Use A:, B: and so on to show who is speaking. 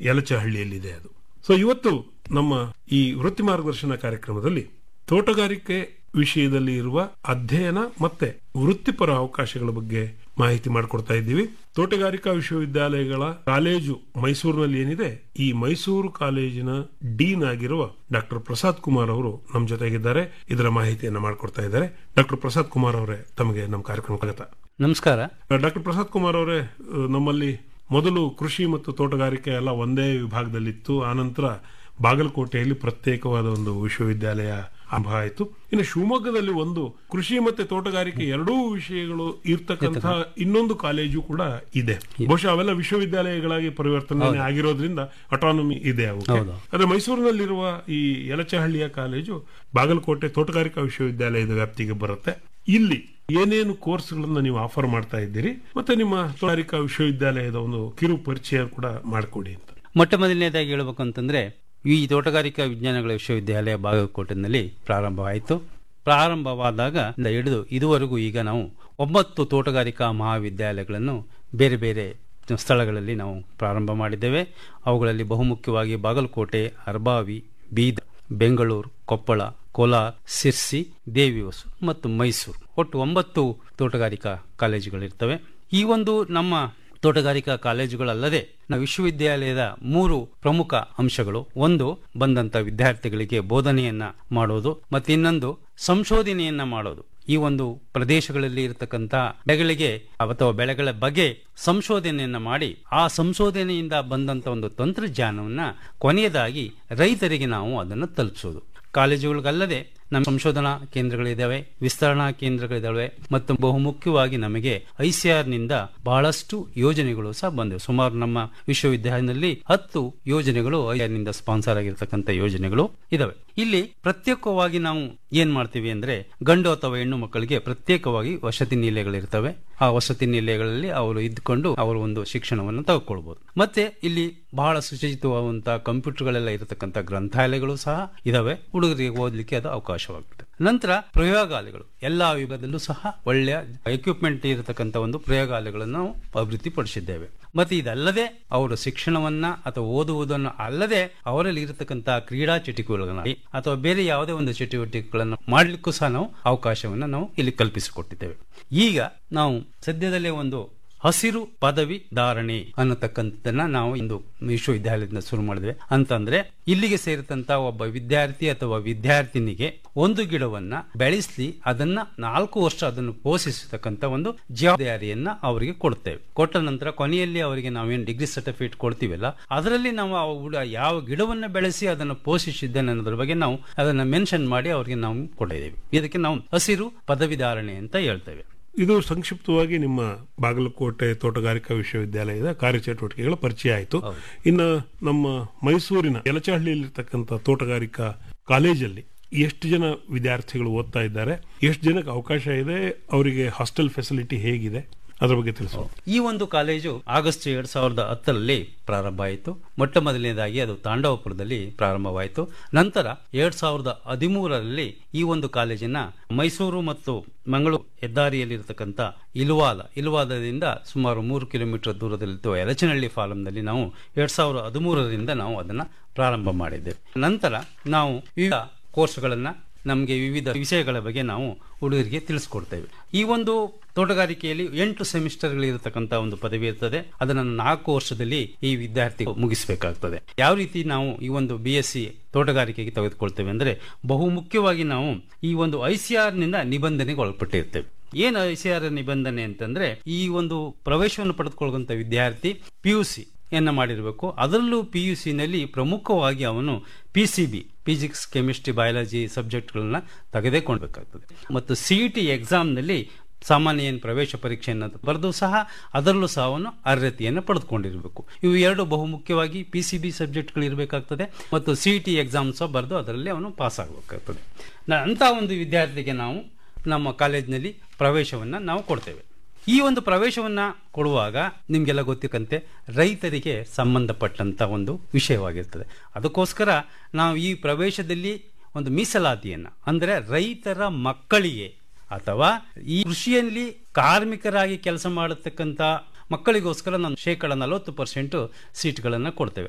A: ಯಲಚಹಳ್ಳಿಯಲ್ಲಿದೆ ಅದು ಸೊ ಇವತ್ತು ನಮ್ಮ ಈ ವೃತ್ತಿ ಮಾರ್ಗದರ್ಶನ ಕಾರ್ಯಕ್ರಮದಲ್ಲಿ ತೋಟಗಾರಿಕೆ ವಿಷಯದಲ್ಲಿ ಇರುವ ಅಧ್ಯಯನ ಮತ್ತೆ ವೃತ್ತಿಪರ ಅವಕಾಶಗಳ ಬಗ್ಗೆ ಮಾಹಿತಿ ಮಾಡಿಕೊಡ್ತಾ ಇದ್ದೀವಿ ತೋಟಗಾರಿಕಾ ವಿಶ್ವವಿದ್ಯಾಲಯಗಳ ಕಾಲೇಜು ಮೈಸೂರಿನಲ್ಲಿ ಏನಿದೆ ಈ ಮೈಸೂರು ಕಾಲೇಜಿನ ಡೀನ್ ಆಗಿರುವ ಡಾಕ್ಟರ್ ಪ್ರಸಾದ್ ಕುಮಾರ್ ಅವರು ನಮ್ಮ ಜೊತೆಗಿದ್ದಾರೆ ಇದರ ಮಾಹಿತಿಯನ್ನ ಮಾಡಿಕೊಡ್ತಾ ಇದ್ದಾರೆ ಡಾಕ್ಟರ್ ಪ್ರಸಾದ್ ಕುಮಾರ್ ಅವರೇ ತಮಗೆ ನಮ್ಮ ಕಾರ್ಯಕ್ರಮ ಸ್ವಾಗತ
B: ನಮಸ್ಕಾರ
A: ಡಾಕ್ಟರ್ ಪ್ರಸಾದ್ ಕುಮಾರ್ ಅವರೇ ಅಹ್, ನಮ್ಮಲ್ಲಿ ಮೊದಲು ಕೃಷಿ ಮತ್ತು ತೋಟಗಾರಿಕೆ ಎಲ್ಲ ಒಂದೇ ವಿಭಾಗದಲ್ಲಿತ್ತು ಆನಂತರ ಬಾಗಲಕೋಟೆಯಲ್ಲಿ ಪ್ರತ್ಯೇಕವಾದ ಒಂದು ವಿಶ್ವವಿದ್ಯಾಲಯ ಆರಂಭ ಆಯಿತು ಇನ್ನು ಶಿವಮೊಗ್ಗದಲ್ಲಿ ಒಂದು ಕೃಷಿ ಮತ್ತೆ ತೋಟಗಾರಿಕೆ ಎರಡೂ ವಿಷಯಗಳು ಇರ್ತಕ್ಕಂತಹ ಇನ್ನೊಂದು ಕಾಲೇಜು ಕೂಡ ಇದೆ ಬಹುಶಃ ಅವೆಲ್ಲ ವಿಶ್ವವಿದ್ಯಾಲಯಗಳಾಗಿ ಪರಿವರ್ತನೆ ಆಗಿರೋದ್ರಿಂದ ಅಟಾನಮಿ ಇದೆ ಅವಕ್ಕೆ
B: ಹೌದು.
A: ಆದ್ರೆ ಮೈಸೂರಿನಲ್ಲಿರುವ ಈ ಯಲಚಹಳ್ಳಿಯ ಕಾಲೇಜು ಬಾಗಲಕೋಟೆ ತೋಟಗಾರಿಕಾ ವಿಶ್ವವಿದ್ಯಾಲಯದ ವ್ಯಾಪ್ತಿಗೆ ಬರುತ್ತೆ ಇಲ್ಲಿ ಏನೇನು ಕೋರ್ಸ್ಗಳನ್ನ ನೀವು ಆಫರ್ ಮಾಡ್ತಾ ಇದ್ದೀರಿ ಮತ್ತೆ ನಿಮ್ಮ ತೋಟಗಾರಿಕಾ ವಿಶ್ವವಿದ್ಯಾಲಯದ ಒಂದು ಕಿರು ಪರಿಚಯ ಕೂಡ ಮಾಡಿಕೊಡಿ ಅಂತ
B: ಮೊಟ್ಟ ಮೊದಲನೇದಾಗಿ ಹೇಳ್ಬೇಕು ಅಂತಂದ್ರೆ ಈ ತೋಟಗಾರಿಕಾ ವಿಜ್ಞಾನಗಳ ವಿಶ್ವವಿದ್ಯಾಲಯ ಬಾಗಲಕೋಟೆನಲ್ಲಿ ಪ್ರಾರಂಭವಾಯಿತು ಪ್ರಾರಂಭವಾದಾಗ ಇಂದ ಹಿಡಿದು ಇದುವರೆಗೂ ಈಗ ನಾವು ಒಂಬತ್ತು ತೋಟಗಾರಿಕಾ ಮಹಾವಿದ್ಯಾಲಯಗಳನ್ನು ಬೇರೆ ಬೇರೆ ಸ್ಥಳಗಳಲ್ಲಿ ನಾವು ಪ್ರಾರಂಭ ಮಾಡಿದ್ದೇವೆ ಅವುಗಳಲ್ಲಿ ಬಹುಮುಖ್ಯವಾಗಿ ಬಾಗಲಕೋಟೆ ಅರ್ಬಾವಿ ಬೀದರ್ ಬೆಂಗಳೂರು ಕೊಪ್ಪಳ ಕೋಲಾರ ಸಿರ್ಸಿ ದೇವಿವಸು ಮತ್ತು ಮೈಸೂರು ಒಟ್ಟು ಒಂಬತ್ತು ತೋಟಗಾರಿಕಾ ಕಾಲೇಜುಗಳಿರ್ತವೆ ಈ ಒಂದು ನಮ್ಮ ತೋಟಗಾರಿಕಾ ಕಾಲೇಜುಗಳಲ್ಲದೆ ನಾವು ವಿಶ್ವವಿದ್ಯಾಲಯದ ಮೂರು ಪ್ರಮುಖ ಅಂಶಗಳು ಒಂದು ಬಂದಂತ ವಿದ್ಯಾರ್ಥಿಗಳಿಗೆ ಬೋಧನೆಯನ್ನ ಮಾಡೋದು ಮತ್ತು ಇನ್ನೊಂದು ಸಂಶೋಧನೆಯನ್ನ ಮಾಡೋದು ಈ ಒಂದು ಪ್ರದೇಶಗಳಲ್ಲಿ ಇರತಕ್ಕಂತ ಬೆಳೆಗಳಿಗೆ ಅಥವಾ ಬೆಳೆಗಳ ಬಗ್ಗೆ ಸಂಶೋಧನೆಯನ್ನ ಮಾಡಿ ಆ ಸಂಶೋಧನೆಯಿಂದ ಬಂದಂತ ಒಂದು ತಂತ್ರಜ್ಞಾನವನ್ನ ಕೊನೆಯದಾಗಿ ರೈತರಿಗೆ ನಾವು ಅದನ್ನು ತಲುಪಿಸೋದು ಕಾಲೇಜುಗಳಿಗಲ್ಲದೆ ನಮ್ಮ ಸಂಶೋಧನಾ ಕೇಂದ್ರಗಳಿದ್ದಾವೆ ವಿಸ್ತರಣಾ ಕೇಂದ್ರಗಳಿದ್ದಾವೆ ಮತ್ತು ಬಹುಮುಖ್ಯವಾಗಿ ನಮಗೆ ಐಸಿಆರ್ ನಿಂದ ಬಹಳಷ್ಟು ಯೋಜನೆಗಳು ಸಹ ಬಂದಿವೆ ಸುಮಾರು ನಮ್ಮ ವಿಶ್ವವಿದ್ಯಾಲಯದಲ್ಲಿ ಹತ್ತು ಯೋಜನೆಗಳು ಐಆರ್ ನಿಂದ ಸ್ಪಾನ್ಸರ್ ಆಗಿರ್ತಕ್ಕಂಥ ಯೋಜನೆಗಳು ಇದಾವೆ ಇಲ್ಲಿ ಪ್ರತ್ಯೇಕವಾಗಿ ನಾವು ಏನ್ ಮಾಡ್ತೀವಿ ಅಂದ್ರೆ ಗಂಡು ಅಥವಾ ಹೆಣ್ಣು ಮಕ್ಕಳಿಗೆ ಪ್ರತ್ಯೇಕವಾಗಿ ವಸತಿ ನಿಲಯಗಳಿರ್ತವೆ ಆ ವಸತಿ ನಿಲಯಗಳಲ್ಲಿ ಅವರು ಇದ್ದುಕೊಂಡು ಅವರು ಒಂದು ಶಿಕ್ಷಣವನ್ನು ತೆಗೆದುಕೊಳ್ಬಹುದು ಮತ್ತೆ ಇಲ್ಲಿ ಬಹಳ ಸುಸಜ್ಜಿತವಾದಂತಹ ಕಂಪ್ಯೂಟರ್ಗಳೆಲ್ಲ ಇರತಕ್ಕಂಥ ಗ್ರಂಥಾಲಯಗಳು ಸಹ ಇದಾವೆ ಹುಡುಗರಿಗೆ ಓದಲಿಕ್ಕೆ ಅದು ಅವಕಾಶವಾಗುತ್ತೆ ನಂತರ ಪ್ರಯೋಗಾಲಯಗಳು ಎಲ್ಲಾ ವಿಭಾಗದಲ್ಲೂ ಸಹ ಒಳ್ಳೆಯ ಎಕ್ವಿಪ್ಮೆಂಟ್ ಇರತಕ್ಕಂಥ ಒಂದು ಪ್ರಯೋಗಾಲಯಗಳನ್ನು ನಾವು ಅಭಿವೃದ್ಧಿಪಡಿಸಿದ್ದೇವೆ ಮತ್ತೆ ಇದಲ್ಲದೆ ಅವರು ಶಿಕ್ಷಣವನ್ನ ಅಥವಾ ಓದುವುದನ್ನು ಅಲ್ಲದೆ ಅವರಲ್ಲಿ ಇರತಕ್ಕಂತಹ ಕ್ರೀಡಾ ಚಟುವಟಿಕೆಗಳನ್ನ ಅಥವಾ ಬೇರೆ ಯಾವುದೇ ಒಂದು ಚಟುವಟಿಕೆಗಳನ್ನು ಮಾಡಲಿಕ್ಕೂ ಸಹ ನಾವು ಅವಕಾಶವನ್ನು ನಾವು ಇಲ್ಲಿ ಕಲ್ಪಿಸಿಕೊಟ್ಟಿದ್ದೇವೆ ಈಗ ನಾವು ಸದ್ಯದಲ್ಲೇ ಒಂದು ಹಸಿರು ಪದವಿ ಧಾರಣೆ ಅನ್ನತಕ್ಕಂಥದ್ದನ್ನ ನಾವು ಇಂದು ವಿಶ್ವವಿದ್ಯಾಲಯದಿಂದ ಶುರು ಮಾಡಿದ್ವಿ ಅಂತಂದ್ರೆ ಇಲ್ಲಿಗೆ ಸೇರಿದಂತ ಒಬ್ಬ ವಿದ್ಯಾರ್ಥಿ ಅಥವಾ ವಿದ್ಯಾರ್ಥಿನಿಗೆ ಒಂದು ಗಿಡವನ್ನ ಬೆಳೆಸಿ ಅದನ್ನ ನಾಲ್ಕು ವರ್ಷ ಅದನ್ನು ಪೋಷಿಸತಕ್ಕಂತ ಒಂದು ಜವಾಬ್ದಾರಿಯನ್ನ ಅವರಿಗೆ ಕೊಡ್ತೇವೆ ಕೊಟ್ಟ ನಂತರ ಕೊನೆಯಲ್ಲಿ ಅವರಿಗೆ ನಾವೇನು ಡಿಗ್ರಿ ಸರ್ಟಿಫಿಕೇಟ್ ಕೊಡ್ತೀವಲ್ಲ ಅದರಲ್ಲಿ ನಾವು ಆ ಹುಡ- ಯಾವ ಗಿಡವನ್ನ ಬೆಳೆಸಿ ಅದನ್ನು ಪೋಷಿಸಿದ್ದೇನೆ ಅನ್ನೋದ್ರ ಬಗ್ಗೆ ನಾವು ಅದನ್ನ ಮೆನ್ಷನ್ ಮಾಡಿ ಅವರಿಗೆ ನಾವು ಕೊಟ್ಟಿದ್ದೇವೆ ಇದಕ್ಕೆ ನಾವು ಹಸಿರು ಪದವಿ ಧಾರಣೆ ಅಂತ ಹೇಳ್ತೇವೆ
A: ಇದು ಸಂಕ್ಷಿಪ್ತವಾಗಿ ನಿಮ್ಮ ಬಾಗಲಕೋಟೆ ತೋಟಗಾರಿಕಾ ವಿಶ್ವವಿದ್ಯಾಲಯದ ಕಾರ್ಯಚಟುವಟಿಕೆಗಳ ಪರಿಚಯ ಆಯಿತು ಇನ್ನು ನಮ್ಮ ಮೈಸೂರಿನ ಯಲಚಹಳ್ಳಿಯಲ್ಲಿರ್ತಕ್ಕಂಥ ತೋಟಗಾರಿಕಾ ಕಾಲೇಜಲ್ಲಿ ಎಷ್ಟು ಜನ ವಿದ್ಯಾರ್ಥಿಗಳು ಓದ್ತಾ ಇದ್ದಾರೆ ಎಷ್ಟು ಜನಕ್ಕೆ ಅವಕಾಶ ಇದೆ ಅವರಿಗೆ ಹಾಸ್ಟೆಲ್ ಫೆಸಿಲಿಟಿ ಹೇಗಿದೆ ಅದರ ಬಗ್ಗೆ ತಿಳಿಸು
B: ಈ ಒಂದು ಕಾಲೇಜು ಆಗಸ್ಟ್ ಎರಡ್ ಸಾವಿರದ ಹತ್ತರಲ್ಲಿ ಪ್ರಾರಂಭ ಆಯಿತು ಮೊಟ್ಟ ಮೊದಲನೇದಾಗಿ ಅದು ತಾಂಡವಪುರದಲ್ಲಿ ಪ್ರಾರಂಭವಾಯಿತು ನಂತರ ಎರಡ್ ಸಾವಿರದ ಹದಿಮೂರರಲ್ಲಿ ಈ ಒಂದು ಕಾಲೇಜಿನ ಮೈಸೂರು ಮತ್ತು ಮಂಗಳೂರು ಹೆದ್ದಾರಿಯಲ್ಲಿರತಕ್ಕಂಥ ಇಲ್ವಾಲ ಇಲ್ವಾಲದಿಂದ ಸುಮಾರು ಮೂರು ಕಿಲೋಮೀಟರ್ ದೂರದಲ್ಲಿತ್ತು ಯಲಚನಹಳ್ಳಿ ಫಾಲಂನಲ್ಲಿ ನಾವು ಎರಡ್ ಸಾವಿರದ ಹದಿಮೂರರಿಂದ ನಾವು ಅದನ್ನ ಪ್ರಾರಂಭ ಮಾಡಿದ್ದೇವೆ ನಂತರ ನಾವು ವಿವಿಧ ಕೋರ್ಸ್ಗಳನ್ನ ನಮಗೆ ವಿವಿಧ ವಿಷಯಗಳ ಬಗ್ಗೆ ನಾವು ಹುಡುಗರಿಗೆ ತಿಳಿಸ್ಕೊಡ್ತೇವೆ ಈ ಒಂದು ತೋಟಗಾರಿಕೆಯಲ್ಲಿ ಎಂಟು ಸೆಮಿಸ್ಟರ್ಗಳಿರತಕ್ಕಂಥ ಒಂದು ಪದವಿ ಇರ್ತದೆ ಅದನ್ನು ನಾಲ್ಕು ವರ್ಷದಲ್ಲಿ ಈ ವಿದ್ಯಾರ್ಥಿ ಮುಗಿಸಬೇಕಾಗ್ತದೆ ಯಾವ ರೀತಿ ನಾವು ಈ ಒಂದು ಬಿ ಎಸ್ ಸಿ ತೋಟಗಾರಿಕೆಗೆ ತೆಗೆದುಕೊಳ್ತೇವೆ ಅಂದ್ರೆ ಬಹು ಮುಖ್ಯವಾಗಿ ನಾವು ಈ ಒಂದು ಐ ಸಿ ಆರ್ ನಿಂದ ನಿಬಂಧನೆಗೆ ಒಳಪಟ್ಟಿರ್ತೇವೆ ಏನು ಐ ಸಿ ಆರ್ ನಿಬಂಧನೆ ಅಂತಂದ್ರೆ ಈ ಒಂದು ಪ್ರವೇಶವನ್ನು ಪಡೆದುಕೊಳ್ಳುವಂತ ವಿದ್ಯಾರ್ಥಿ ಪಿ ಯು ಸಿ ಯನ್ನ ಮಾಡಿರಬೇಕು ಅದರಲ್ಲೂ ಪಿ ಯು ಸಿನಲ್ಲಿ ಪ್ರಮುಖವಾಗಿ ಅವನು P C B physics chemistry biology ಸಬ್ಜೆಕ್ಟ್ಗಳನ್ನ ತೆಗೆದುಕೊಳ್ಬೇಕಾಗ್ತದೆ ಮತ್ತು ಸಿ ಇ ಟಿ ಎಕ್ಸಾಮ್ನಲ್ಲಿ ಸಾಮಾನ್ಯ ಏನು ಪ್ರವೇಶ ಪರೀಕ್ಷೆಯನ್ನು ಬರೆದು ಸಹ ಅದರಲ್ಲೂ ಸಹ ಅವನು ಅರ್ಹತೆಯನ್ನು ಪಡೆದುಕೊಂಡಿರಬೇಕು ಇವು ಎರಡು ಬಹುಮುಖ್ಯವಾಗಿ ಪಿ ಸಿ ಬಿ ಸಬ್ಜೆಕ್ಟ್ಗಳು ಇರಬೇಕಾಗ್ತದೆ ಮತ್ತು ಸಿ ಇ ಟಿ ಎಕ್ಸಾಮ್ ಸಹ ಬರೆದು ಅದರಲ್ಲಿ ಅವನು ಪಾಸ್ ಆಗಬೇಕಾಗ್ತದೆ ಅಂತ ಒಂದು ವಿದ್ಯಾರ್ಥಿಗೆ ನಾವು ನಮ್ಮ ಕಾಲೇಜಿನಲ್ಲಿ ಪ್ರವೇಶವನ್ನು ನಾವು ಕೊಡ್ತೇವೆ ಈ ಒಂದು ಪ್ರವೇಶವನ್ನ ಕೊಡುವಾಗ ನಿಮ್ಗೆಲ್ಲ ಗೊತ್ತಿಕ್ಕಂತೆ ರೈತರಿಗೆ ಸಂಬಂಧಪಟ್ಟಂತ ಒಂದು ವಿಷಯವಾಗಿರ್ತದೆ ಅದಕ್ಕೋಸ್ಕರ ನಾವು ಈ ಪ್ರವೇಶದಲ್ಲಿ ಒಂದು ಮೀಸಲಾತಿಯನ್ನ ಅಂದ್ರೆ ರೈತರ ಮಕ್ಕಳಿಗೆ ಅಥವಾ ಈ ಕೃಷಿಯಲ್ಲಿ ಕಾರ್ಮಿಕರಾಗಿ ಕೆಲಸ ಮಾಡತಕ್ಕಂತ ಮಕ್ಕಳಿಗೋಸ್ಕರ ನಾವು ಶೇಕಡ ನಲವತ್ತು ಪರ್ಸೆಂಟ್ ಸೀಟ್ಗಳನ್ನು ಕೊಡ್ತೇವೆ